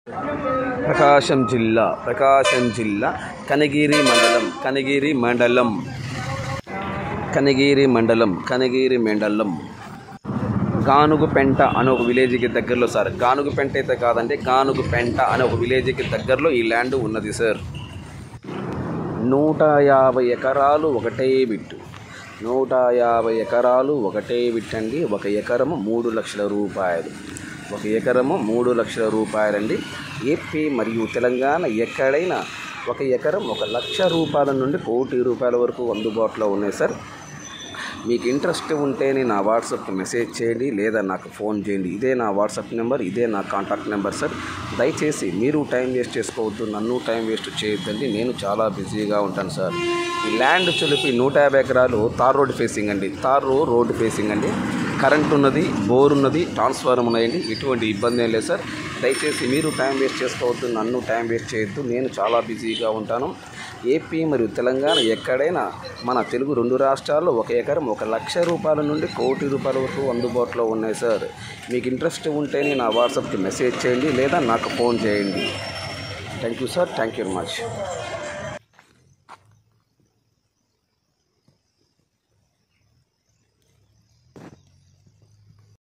ప్రకాశం జిల్లా ప్రకాశం జిల్లా కనగిరి మండలం కనగిరి మండలం కనగిరి మండలం కనగిరి మండలం గానుగుపెంట అనే ఒక విలేజ్కి దగ్గరలో సార్ గానుగుపెంట అయితే కాదండి గానుగుపెంట అనే ఒక విలేజ్కి దగ్గరలో ఈ ల్యాండ్ ఉన్నది సార్ నూట యాభై ఎకరాలు ఒకటే బిట్టు నూట యాభై ఎకరాలు ఒకటే బిట్టండి ఒక ఎకరము మూడు లక్షల రూపాయలు ఒక ఎకరము మూడు లక్షల రూపాయలండి ఏపీ మరియు తెలంగాణ ఎక్కడైనా ఒక ఎకరం ఒక లక్ష రూపాయల నుండి కోటి రూపాయల వరకు అందుబాటులో ఉన్నాయి సార్ మీకు ఇంట్రెస్ట్ ఉంటేనే నా వాట్సాప్కి మెసేజ్ చేయండి లేదా నాకు ఫోన్ చేయండి ఇదే నా వాట్సాప్ నెంబర్ ఇదే నా కాంటాక్ట్ నెంబర్ సార్ దయచేసి మీరు టైం వేస్ట్ చేసుకోవద్దు నన్ను టైం వేస్ట్ చేయొద్దండి నేను చాలా బిజీగా ఉంటాను సార్ ఈ ల్యాండ్ చులిపి నూట యాభై ఎకరాలు తార్ రోడ్ ఫేసింగ్ అండి తార్ రోడ్ ఫేసింగ్ అండి కరెంట్ ఉన్నది బోర్ ఉన్నది ట్రాన్స్ఫార్మర్ ఉన్నాయండి ఎటువంటి ఇబ్బంది ఏం లేదు సార్ దయచేసి మీరు టైం వేస్ట్ చేసుకోవద్దు నన్ను టైం వేస్ట్ చేయొద్దు నేను చాలా బిజీగా ఉంటాను ఏపీ మరియు తెలంగాణ ఎక్కడైనా మన తెలుగు రెండు రాష్ట్రాల్లో ఒక ఎకరం ఒక లక్ష రూపాయల నుండి కోటి రూపాయల వరకు అందుబాటులో ఉన్నాయి సార్ మీకు ఇంట్రెస్ట్ ఉంటేనే నా వాట్సాప్కి మెసేజ్ చేయండి లేదా నాకు ఫోన్ చేయండి thank you sir thank you very much